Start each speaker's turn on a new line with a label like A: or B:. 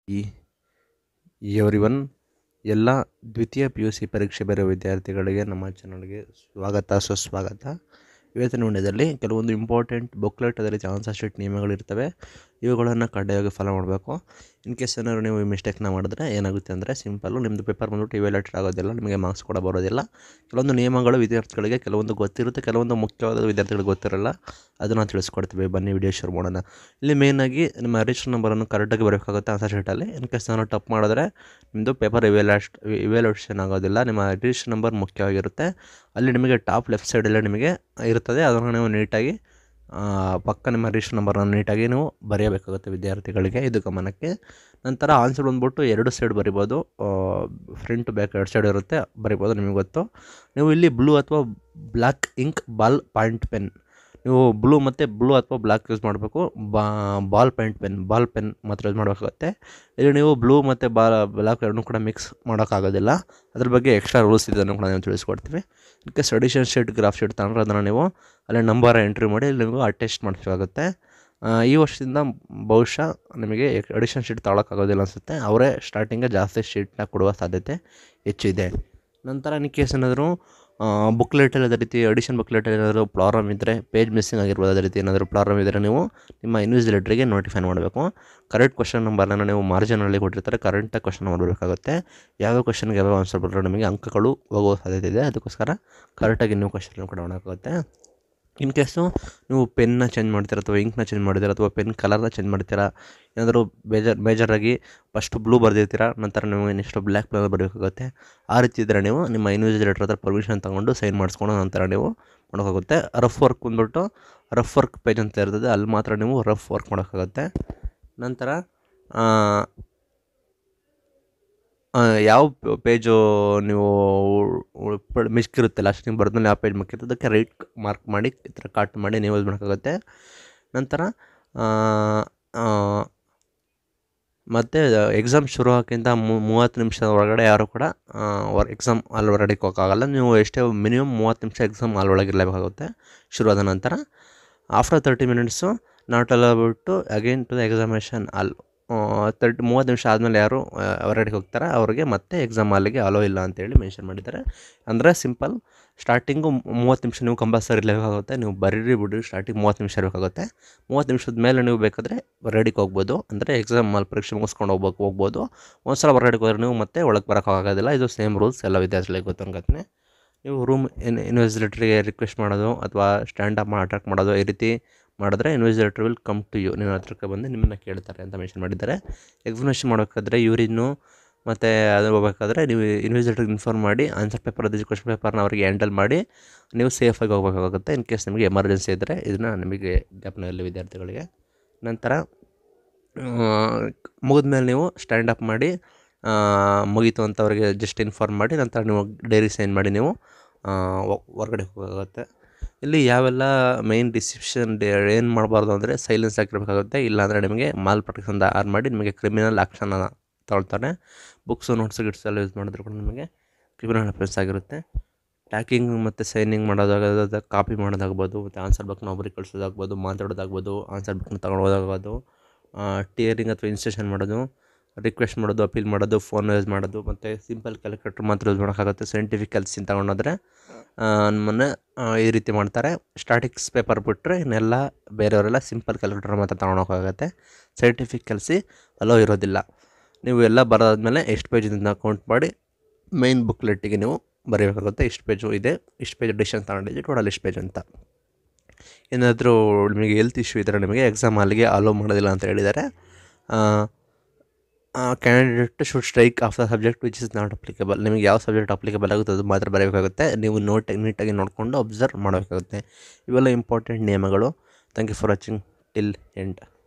A: ಈ every one ಎಲ್ಲ ದ್ವಿತೀಯ ಪಿ ಯು ಸಿ ಪರೀಕ್ಷೆ ಬರೆಯುವ ವಿದ್ಯಾರ್ಥಿಗಳಿಗೆ ನಮ್ಮ ಚಾನಲ್ಗೆ ಸ್ವಾಗತ ಸುಸ್ವಾಗತ ಇವತ್ತಿನ ವಿಡಿಯೋದಲ್ಲಿ ಕೆಲವೊಂದು ಇಂಪಾರ್ಟೆಂಟ್ ಬುಕ್ಲೆಟ್ ಅದೇ ರೀತಿ ಆನ್ಸರ್ ಶೀಟ್ ನಿಯಮಗಳಿರ್ತವೆ ಇವುಗಳನ್ನು ಕಡ್ಡಾಯವಾಗಿ ಫಾಲೋ ಮಾಡಬೇಕು ಇನ್ ಕೇಸ್ ಏನಾದ್ರು ನೀವು ಈ ಮಿಸ್ಟೇಕ್ನ ಮಾಡಿದ್ರೆ ಏನಾಗುತ್ತೆ ಅಂದರೆ ಸಿಂಪಲ್ಲು ನಿಮ್ಮದು ಪೇಪರ್ ಬಂದ್ಬಿಟ್ಟು ಇವ್ಯಾಲೇಟೆಡ್ ಆಗೋದಿಲ್ಲ ನಿಮಗೆ ಮಾರ್ಕ್ಸ್ ಕೂಡ ಬರೋದಿಲ್ಲ ಕೆಲವೊಂದು ನಿಯಮಗಳು ವಿದ್ಯಾರ್ಥಿಗಳಿಗೆ ಕೆಲವೊಂದು ಗೊತ್ತಿರುತ್ತೆ ಕೆಲವೊಂದು ಮುಖ್ಯವಾದ ವಿದ್ಯಾರ್ಥಿಗಳಿಗೆ ಗೊತ್ತಿರಲ್ಲ ಅದನ್ನು ತಿಳಿಸ್ಕೊಡ್ತೀವಿ ಬನ್ನಿ ವಿಡಿಯೋ ಶುರು ಮಾಡೋಣ ಇಲ್ಲಿ ಮೇಯ್ನಾಗಿ ನಿಮ್ಮ ರಿಜಿಸ್ಟರ್ ನಂಬರನ್ನು ಕರೆಕ್ಟಾಗಿ ಬರಬೇಕಾಗುತ್ತೆ ಆನ್ಸರ್ ಶೀಟಲ್ಲಿ ಇನ್ ಕೇಸ್ ನಾನು ಟಪ್ ಮಾಡಿದ್ರೆ ನಿಮ್ಮದು ಪೇಪರ್ ಇವ್ಯಾಲಾಸ್ಟ್ ಇವ್ಯಾಲ್ಯೂಷನ್ ಆಗೋದಿಲ್ಲ ನಿಮ್ಮ ರಿಜಿಸ್ಟರ್ ನಂಬರ್ ಮುಖ್ಯವಾಗಿರುತ್ತೆ ಅಲ್ಲಿ ನಿಮಗೆ ಟಾಪ್ ಲೆಫ್ಟ್ ಸೈಡಲ್ಲೇ ನಿಮಗೆ ಇರ್ತದೆ ಅದನ್ನು ನೀವು ನೀಟಾಗಿ ಆ, ಪಕ್ಕ ನಿಮ್ಮ ರಿಜಿಸ್ಟರ್ ನಂಬರನ್ನು ನೀಟಾಗಿ ನೀವು ಬರೆಯಬೇಕಾಗುತ್ತೆ ವಿದ್ಯಾರ್ಥಿಗಳಿಗೆ ಇದು ಗಮನಕ್ಕೆ ನಂತರ ಆನ್ಸರ್ ಬಂದ್ಬಿಟ್ಟು ಎರಡು ಸೈಡ್ ಬರಿಬೋದು ಫ್ರಂಟ್ ಬ್ಯಾಕ್ ಎರಡು ಸೈಡ್ ಇರುತ್ತೆ ಬರಿಬೋದು ನಿಮಗೆ ಗೊತ್ತು ನೀವು ಇಲ್ಲಿ ಬ್ಲೂ ಅಥವಾ black ink ball point pen ನೀವು ಬ್ಲೂ ಮತ್ತು ಬ್ಲೂ ಅಥವಾ ಬ್ಲ್ಯಾಕ್ ಯೂಸ್ ಮಾಡಬೇಕು ಬಾ ball point pen ball pen ಮಾತ್ರ ಯೂಸ್ ಮಾಡಬೇಕಾಗುತ್ತೆ ಇಲ್ಲಿ ನೀವು ಬ್ಲೂ ಮತ್ತು ಬಾ ಬ್ಲ್ಯಾಕ್ ಎರಡನ್ನೂ ಕೂಡ ಮಿಕ್ಸ್ ಮಾಡೋಕ್ಕಾಗೋದಿಲ್ಲ ಅದ್ರ ಬಗ್ಗೆ ಎಕ್ಸ್ಟ್ರಾ ರೂಲ್ಸ್ ಇದನ್ನು ಕೂಡ ನಾವು ತಿಳಿಸ್ಕೊಡ್ತೀವಿ ಇದಕ್ಕೆ ಸಡಿಷನ್ ಶೀಟ್ ಗ್ರಾಫ್ ಶೀಟ್ ತಗೊಂಡ್ರೆ ಅದನ್ನು ನೀವು ಅಲ್ಲಿ ನಂಬರ್ ಎಂಟ್ರಿ ಮಾಡಿ ಇಲ್ಲಿ ನೀವು ಅಟೆಸ್ಟ್ ಮಾಡಿಸಬೇಕಾಗುತ್ತೆ ಈ ವರ್ಷದಿಂದ ಬಹುಶಃ ನಿಮಗೆ ಅಡಿಷನ್ ಶೀಟ್ ತಗೊಳಕ್ಕಾಗೋದಿಲ್ಲ ಅನಿಸುತ್ತೆ ಅವರೇ ಸ್ಟಾರ್ಟಿಂಗೇ ಜಾಸ್ತಿ ಶೀಟ್ನ ಕೊಡುವ ಸಾಧ್ಯತೆ ಹೆಚ್ಚಿದೆ ನಂತರ ಇನ್ ಕೇಸ್ ಏನಾದರೂ ಬುಕ್ಲೆಟಲ್ಲಿ ಅದೇ ರೀತಿ ಅಡಿಷನ್ ಬುಕ್ಲೆಟಲ್ಲಿ ಏನಾದರೂ ಪ್ರಾಬ್ಲಮ್ ಇದ್ದರೆ ಪೇಜ್ ಮಿಸ್ಸಿಂಗ್ ಆಗಿರ್ಬೋದು ಅದೇ ರೀತಿ ಏನಾದರೂ ಪ್ರಾಬ್ಲಮ್ ಇದ್ದರೆ ನೀವು ನಿಮ್ಮ ಇನ್ವಿಜಿಲೇಟ್ರಿಗೆ ನೋಟಿಫೈ ಮಾಡಬೇಕು ಕರೆಕ್ಟ್ ಕ್ವಶನ್ ನಂಬರ್ನ ನೀವು ಮಾರ್ಜಿನಲ್ಲಿ ಕೊಟ್ಟಿರ್ತಾರೆ ಕರೆಂಟಾಗಿ ಕ್ವಶನ್ ನಂಬರ್ ಬರಬೇಕಾಗುತ್ತೆ ಯಾವ್ಯಾವ ಕ್ವಶನ್ಗೆ ಯಾವ್ಯಾವ ಆನ್ಸರ್ ಬರೋ ನಿಮಗೆ ಅಂಕಗಳು ಹೋಗುವ ಸಾಧ್ಯತೆ ಇದೆ ಅದಕ್ಕೋಸ್ಕರ ಕರೆಕ್ಟಾಗಿ ನೀವು ಕ್ವಶನ್ ಕೂಡ ಮಾಡೋಕ್ಕಾಗುತ್ತೆ ಇನ್ ಕೇಸು ನೀವು ಪೆನ್ನ ಚೇಂಜ್ ಮಾಡ್ತೀರಾ ಅಥವಾ ಇಂಕ್ನ ಚೇಂಜ್ ಮಾಡ್ತೀರಾ ಅಥವಾ ಪೆನ್ ಕಲರ್ನ ಚೇಂಜ್ ಮಾಡ್ತೀರಾ ಏನಾದರೂ ಬೇಜಾರ್ ಬೇಜಾರಾಗಿ ಫಸ್ಟು ಬ್ಲೂ ಬರೆದಿರ್ತೀರಾ ನಂತರ ನೀವು ನೆಕ್ಸ್ಟ್ ಬ್ಲ್ಯಾಕ್ ಕಲರ್ ಬರಬೇಕಾಗುತ್ತೆ ಆ ರೀತಿ ಇದ್ದರೆ ನೀವು ನಿಮ್ಮ ಇನ್ವಿಜಿಲೇಟರ್ ಹತ್ರ ಪರ್ಮಿಷನ್ ತೊಗೊಂಡು ಸೈನ್ ಮಾಡಿಸ್ಕೊಂಡು ನಂತರ ನೀವು ಮಾಡೋಕ್ಕಾಗುತ್ತೆ ರಫ್ ವರ್ಕ್ ಬಂದ್ಬಿಟ್ಟು ರಫ್ ವರ್ಕ್ ಪೇಜ್ ಅಂತ ಇರ್ತದೆ ಅಲ್ಲಿ ಮಾತ್ರ ನೀವು ರಫ್ ವರ್ಕ್ ಮಾಡೋಕ್ಕಾಗುತ್ತೆ ನಂತರ ಆ, ಆ, ಯಾವ ಪೇಜು ನೀವು ಮಿಸ್ಕಿರುತ್ತೆ ಲಾಸ್ಟ್ ನೀವು ಬರ್ದ್ಮೇಲೆ ಯಾವ ಪೇಜ್ ಮಿಕ್ಕಿರುತ್ತೆ ಅದಕ್ಕೆ ರೈಟ್ ಮಾರ್ಕ್ ಮಾಡಿ ಈ ಥರ ಕಟ್ ಮಾಡಿ ನೀವು ಯೂಸ್ ಮಾಡೋಕ್ಕಾಗುತ್ತೆ ನಂತರ ಆ, ಆ, ಮತ್ತು ಎಕ್ಸಾಮ್ ಶುರು ಆಗೋಕ್ಕಿಂತ ಮೂವತ್ತು ನಿಮಿಷದ ಒಳಗಡೆ ಯಾರು ಕೂಡ ವರ್ ಎಕ್ಸಾಮ್ ಅಲ್ಲಿ ಹೊರಗಡೆ ಹೋಗೋಕ್ಕಾಗಲ್ಲ ನೀವು ಎಷ್ಟೇ ಮಿನಿಮಮ್ ಮೂವತ್ತು ನಿಮಿಷ ಎಕ್ಸಾಮ್ ಅಲ್ಲಿ ಒಳಗೆ ಇರಲೇಬೇಕಾಗುತ್ತೆ ಶುರುವಾದ ನಂತರ ಆಫ್ಟರ್ ತರ್ಟಿ ಮಿನಿಟ್ಸು ನಾಟ್ ಅಲೌಬಿಟ್ಟು ಅಗೇನ್ ಟು ದ ಎಕ್ಸಾಮಿನೇಷನ್ ಅಲ್ ತರ್ಟಿ ಮೂವತ್ತು ನಿಮಿಷ ಆದಮೇಲೆ ಯಾರು ಆ, ಹೊರಗಡೆ ಹೋಗ್ತಾರೆ ಅವ್ರಿಗೆ ಮತ್ತೆ ಎಕ್ಸಾಮ್ ಹಾಲಿಗೆ ಅಲೋ ಇಲ್ಲ ಅಂತೇಳಿ ಮೆನ್ಷನ್ ಮಾಡಿದ್ದಾರೆ ಅಂದರೆ ಸಿಂಪಲ್ ಸ್ಟಾರ್ಟಿಂಗು ಮೂವತ್ತು ನಿಮಿಷ ನೀವು ಕಂಪಲ್ಸರಿ ಇರಲೇಬೇಕಾಗುತ್ತೆ ನೀವು ಬರೀರಿ ಬಿಡ್ರಿ ಸ್ಟಾರ್ಟಿಂಗ್ ಮೂವತ್ತು ನಿಮಿಷ ಇರಬೇಕಾಗುತ್ತೆ ಮೂವತ್ತು ನಿಮಿಷದ ಮೇಲೆ ನೀವು ಬೇಕಾದರೆ ಹೊರಗಡೆಗೆ ಹೋಗ್ಬೋದು ಅಂದರೆ ಎಕ್ಸಾಮ್ ಅಲ್ಲಿ ಪರೀಕ್ಷೆ ಮುಗಿಸ್ಕೊಂಡು ಹೋಗ್ಬೇಕು ಹೋಗ್ಬೋದು ಒಂದು ಸಲ ಹೊರಗಡೆ ಹೋದ್ರೆ ನೀವು ಮತ್ತೆ ಒಳಗೆ ಬರೋಕ್ಕಾಗೋದಿಲ್ಲ ಇದು ಸೇಮ್ ರೂಲ್ಸ್ ಎಲ್ಲ ವಿದ್ಯಾರ್ಥಿಗಳಿಗೆ ಗೊತ್ತಂಗತ್ತೆ ನೀವು ರೂಮ್ ಇನ್ ಇನ್ವೆಸ್ಟಿಲೇಟ್ರಿಗೆ ರಿಕ್ವೆಸ್ಟ್ ಮಾಡೋದು ಅಥವಾ ಸ್ಟ್ಯಾಂಡ್ ಅಪ್ ಅಟ್ರಾಕ್ಟ್ ಮಾಡೋದು ಈ ರೀತಿ ಮಾಡಿದ್ರೆ invigilator will come to you ನಿಮ್ಮ ಹತ್ರಕ್ಕೆ ಬಂದು ನಿಮ್ಮನ್ನ ಕೇಳ್ತಾರೆ ಅಂತ ಮೆನ್ಷನ್ ಮಾಡಿದ್ದಾರೆ ಎಕ್ಸಾಮಿನೇಷನ್ ಮಾಡಬೇಕಾದ್ರೆ ಯೂರಿನ್ನು ಮತ್ತು ಅದು ಹೋಗ್ಬೇಕಾದ್ರೆ ನೀವು ಇನ್ವೆಸ್ಟಿಲೇಟರ್ಗೆ ಇನ್ಫಾರ್ಮ್ ಮಾಡಿ ಆನ್ಸರ್ ಪೇಪರ್ ಅದು ಕ್ವಶನ್ ಪೇಪರ್ನ ಅವರಿಗೆ ಹ್ಯಾಂಡಲ್ ಮಾಡಿ ನೀವು ಸೇಫಾಗಿ ಹೋಗಬೇಕಾಗುತ್ತೆ ಇನ್ ಕೇಸ್ ನಿಮಗೆ ಎಮರ್ಜೆನ್ಸಿ ಇದ್ದರೆ ಇದನ್ನು ನಿಮಗೆ ಜ್ಞಾಪನ ಇರಲಿ ವಿದ್ಯಾರ್ಥಿಗಳಿಗೆ ನಂತರ ಮುಗಿದ್ಮೇಲೆ ನೀವು ಸ್ಟ್ಯಾಂಡ್ ಅಪ್ ಮಾಡಿ ಆ, ಮುಗೀತು ಅಂತ ಅವರಿಗೆ ಜಸ್ಟ್ ಇನ್ಫಾರ್ಮ್ ಮಾಡಿ ನಂತರ ನೀವು ಡೈರಿ ಸೈನ್ ಮಾಡಿ ನೀವು ಆ, ಹೊ- ಹೊರ್ಗಡೆ ಹೋಗಬೇಕಾಗುತ್ತೆ ಇಲ್ಲಿ ಯಾವೆಲ್ಲ ಮೈನ್ ಡಿಸಿಪ್ಷನ್ ಏನು ಮಾಡಬಾರ್ದು ಅಂದರೆ ಸೈಲೆನ್ಸ್ ಆಗಿರಬೇಕಾಗುತ್ತೆ ಇಲ್ಲಾಂದರೆ ನಿಮಗೆ ಮಾಲ್ ಪ್ರೊಟೆಕ್ಷನ್ ಆನ್ ಮಾಡಿ ನಿಮಗೆ ಕ್ರಿಮಿನಲ್ ಆ್ಯಕ್ಷನ್ ತಗೊಳ್ತಾರೆ ಬುಕ್ಸು ನೋಟ್ಸು ಗಿಟ್ಸ್ ಎಲ್ಲ ಯೂಸ್ ಮಾಡಿದ್ರು ಕೂಡ ನಿಮಗೆ ಕ್ರಿಮಿನಲ್ ಅಫೆನ್ಸ್ ಆಗಿರುತ್ತೆ ಟ್ಯಾಕಿಂಗ್ ಮತ್ತು ಸೈನಿಂಗ್ ಮಾಡೋದಾಗೋದು ಕಾಪಿ ಮಾಡೋದಾಗ್ಬೋದು ಮತ್ತು ಆನ್ಸರ್ ಬುಕ್ನ ಒಬ್ರಿಗೆ ಕಳಿಸೋದಾಗ್ಬೋದು ಮಾತಾಡೋದಾಗ್ಬೋದು ಆನ್ಸರ್ ಬುಕ್ನ ತಗೊಳೋದಾಗ್ಬೋದು ಟಿಯರಿಂಗ್ ಅಥವಾ ಇನ್ಸ್ಟೇಷನ್ ಮಾಡೋದು ರಿಕ್ವೆಸ್ಟ್ ಮಾಡೋದು ಅಪೀಲ್ ಮಾಡೋದು ಫೋನ್ ಯೂಸ್ ಮಾಡೋದು ಮತ್ತು ಸಿಂಪಲ್ ಕ್ಯಾಲ್ಕುಲೇಟರ್ ಮಾತ್ರ ಯೂಸ್ ಮಾಡೋಕ್ಕಾಗುತ್ತೆ ಸೈಂಟಿಫಿಕ್ ಕೆಲ್ಸಿನ ತಗೊಂಡೋದ್ರೆ ನಮ್ಮನ್ನು ಈ ರೀತಿ ಮಾಡ್ತಾರೆ ಸ್ಟಾಟಿಕ್ಸ್ ಪೇಪರ್ ಬಿಟ್ಟರೆ ಇನ್ನೆಲ್ಲ ಬೇರೆಯವರೆಲ್ಲ ಸಿಂಪಲ್ ಕ್ಯಾಲ್ಕುಲೇಟರ್ ಮಾತ್ರ ತಗೊಳಕ್ಕಾಗತ್ತೆ ಸೈಂಟಿಫಿಕ್ ಕೆಲಸ ಅಲೋ ಇರೋದಿಲ್ಲ ನೀವು ಎಲ್ಲ ಬರೋದ್ಮೇಲೆ ಎಷ್ಟು ಪೇಜಿಂದ ಕೌಂಟ್ ಮಾಡಿ ಮೈನ್ ಬುಕ್ಲೆಟ್ಟಿಗೆ ನೀವು ಬರೀಬೇಕಾಗುತ್ತೆ ಇಷ್ಟು ಪೇಜು ಇದೆ ಇಷ್ಟು ಪೇಜ್ ಡಿಶನ್ ತಗೊಂಡಿದ್ದೀವಿ ಟೋಟಲ್ ಇಷ್ಟು ಪೇಜ್ ಅಂತ ಏನಾದರೂ ನಿಮಗೆ ಹೆಲ್ತ್ ಇಶ್ಯೂ ಇದ್ದರೆ ನಿಮಗೆ ಎಕ್ಸಾಮ್ ಅಲ್ಲಿಗೆ ಅಲೋ ಮಾಡೋದಿಲ್ಲ ಅಂತ ಹೇಳಿದ್ದಾರೆ candidate should strike off the subject which is not applicable ನಿಮಗೆ ಯಾವ ಸಬ್ಜೆಕ್ಟ್ ಅಪ್ಲಿಕೇಬಲ್ ಆಗುತ್ತೆ ಅದು ಮಾತ್ರ ಬರೀಬೇಕಾಗುತ್ತೆ ನೀವು ನೋಟ್ ನೀಟಾಗಿ ನೋಡಿಕೊಂಡು ಅಬ್ಸರ್ವ್ ಮಾಡಬೇಕಾಗುತ್ತೆ ಇವೆಲ್ಲ ಇಂಪಾರ್ಟೆಂಟ್ ನಿಯಮಗಳು thank you for watching till end